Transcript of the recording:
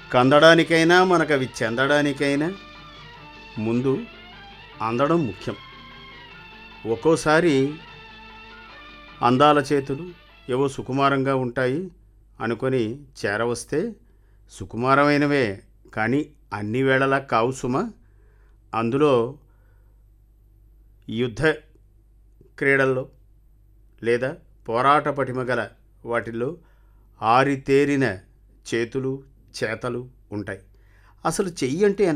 కందడానికైనా మనకు అవి చెందడానికైనా ముందు అందడం ముఖ్యం ఒక్కోసారి అందాల చేతులు ఏవో సుకుమారంగా ఉంటాయి అనుకొని చేరవస్తే సుకుమారమైనవే కానీ అన్ని వేళలా కావు సుమ అందులో యుద్ధ క్రీడల్లో లేదా పోరాట పటిమ గల వాటిల్లో ఆరితేరిన చేతులు చేతలు ఉంటాయి అసలు చెయ్యి అంటే ఎంత